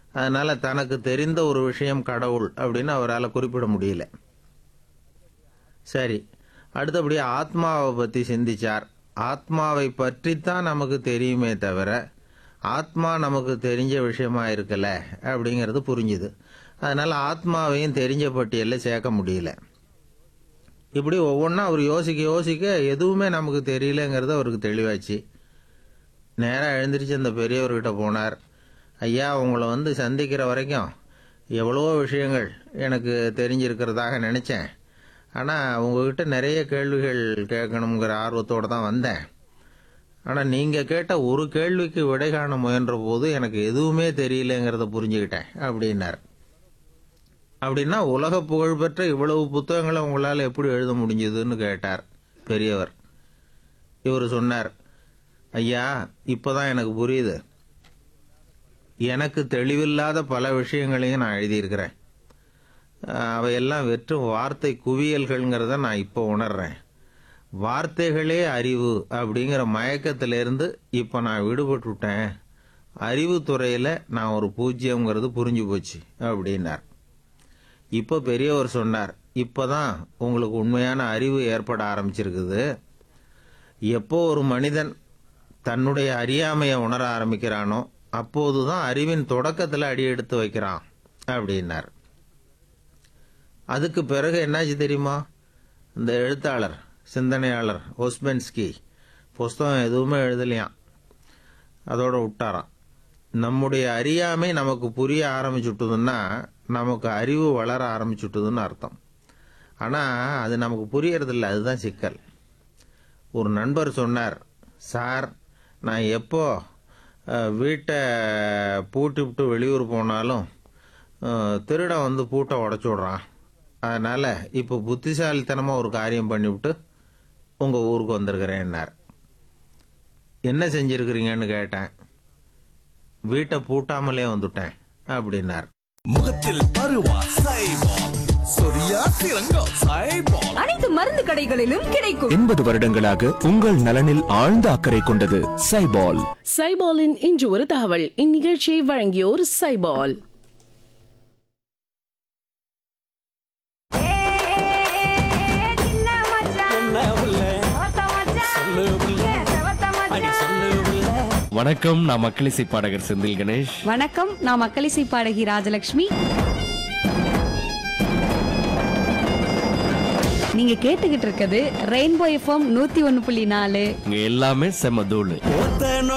அதனால தனக்கு தெரிந்த ஒரு விஷயம் கடவுள் அப்படின்னு அவரால் குறிப்பிட முடியல சரி அடுத்தபடி ஆத்மாவை பற்றி சிந்திச்சார் ஆத்மாவை பற்றித்தான் நமக்கு தெரியுமே தவிர ஆத்மா நமக்கு தெரிஞ்ச விஷயமா இருக்கல அப்படிங்கிறது புரிஞ்சுது அதனால ஆத்மாவையும் தெரிஞ்ச பட்டியலில் சேர்க்க முடியல இப்படி ஒவ்வொன்றா அவர் யோசிக்க யோசிக்க எதுவுமே நமக்கு தெரியலங்கிறது அவருக்கு தெளிவாச்சு நேராக எழுந்திரிச்சு அந்த பெரியவர்கிட்ட போனார் ஐயா உங்களை வந்து சந்திக்கிற வரைக்கும் எவ்வளவோ விஷயங்கள் எனக்கு தெரிஞ்சிருக்கிறதாக நினச்சேன் ஆனால் உங்ககிட்ட நிறைய கேள்விகள் கேட்கணுங்கிற ஆர்வத்தோடு தான் வந்தேன் ஆனால் நீங்கள் கேட்ட ஒரு கேள்விக்கு விடை காண முயன்ற போது எனக்கு எதுவுமே தெரியலங்கிறத புரிஞ்சுக்கிட்டேன் அப்படின்னார் அப்படின்னா உலக புகழ்பெற்ற இவ்வளவு புத்தகங்களை உங்களால் எப்படி எழுத முடிஞ்சதுன்னு கேட்டார் பெரியவர் இவர் சொன்னார் ஐயா இப்போதான் எனக்கு புரியுது எனக்கு தெளிவில்லாத பல விஷயங்களையும் நான் எழுதியிருக்கிறேன் அஹ் அவையெல்லாம் வெறும் வார்த்தை குவியல்கள்ங்கிறத நான் இப்போ உணர்றேன் வார்த்தைகளே அறிவு அப்படிங்கிற மயக்கத்திலிருந்து இப்போ நான் விடுபட்டுட்டேன் அறிவுத்துறையில் நான் ஒரு பூஜ்யங்கிறது புரிஞ்சு போச்சு அப்படின்னார் இப்போ பெரியவர் சொன்னார் இப்போதான் உங்களுக்கு உண்மையான அறிவு ஏற்பட ஆரம்பிச்சிருக்குது எப்போ ஒரு மனிதன் தன்னுடைய அறியாமையை உணர ஆரம்பிக்கிறானோ அப்போதுதான் அறிவின் தொடக்கத்தில் அடி எடுத்து வைக்கிறான் அப்படின்னார் அதுக்கு பிறகு என்னாச்சு தெரியுமா இந்த எழுத்தாளர் சிந்தனையாளர் ஒஸ்பென்ஸ்கி புஸ்தகம் எதுவுமே எழுதலையாம் அதோட விட்டாராம் நம்முடைய அறியாமை நமக்கு புரிய ஆரம்பிச்சுட்டுதுன்னா நமக்கு அறிவு வளர ஆரம்பிச்சுட்டுதுன்னு அர்த்தம் ஆனால் அது நமக்கு புரியறதில்ல அதுதான் சிக்கல் ஒரு நண்பர் சொன்னார் சார் நான் எப்போ அஹ், வீட்டை பூட்டி விட்டு வெளியூர் போனாலும் அஹ், திருடன் வந்து பூட்டை உடச்சி விட்றான் அதனால் இப்போ புத்திசாலித்தனமாக ஒரு காரியம் பண்ணிவிட்டு உங்கள் ஊருக்கு வந்திருக்கிறேன்னார் என்ன செஞ்சிருக்கிறீங்கன்னு கேட்டேன் வீட்டை பூட்டாமலே வந்துட்டேன் அப்படின்னார் முகத்தில் பருவா சைபால் சொரியா சிறங்கா சைபால் அனைத்து மருந்து கடைகளிலும் கிடைக்கும் எண்பது வருடங்களாக உங்கள் நலனில் ஆழ்ந்த அக்கறை கொண்டது சைபால் சைபாலின் இன்று ஒரு தகவல் இந்நிகழ்ச்சியை வழங்கியோர் சைபால் வணக்கம் நான் மக்களிசை பாடகர் செந்தில் கணேஷ் வணக்கம் நான் மக்களிசை பாடகி ராஜலட்சுமி நீங்க கேட்டுக்கிட்டு இருக்கிறது ரெயின்போ எஃப்எம் நூத்தி ஒன்னு புள்ளி நாலு இங்க எல்லாமே செம தூளு ஒத்தனோ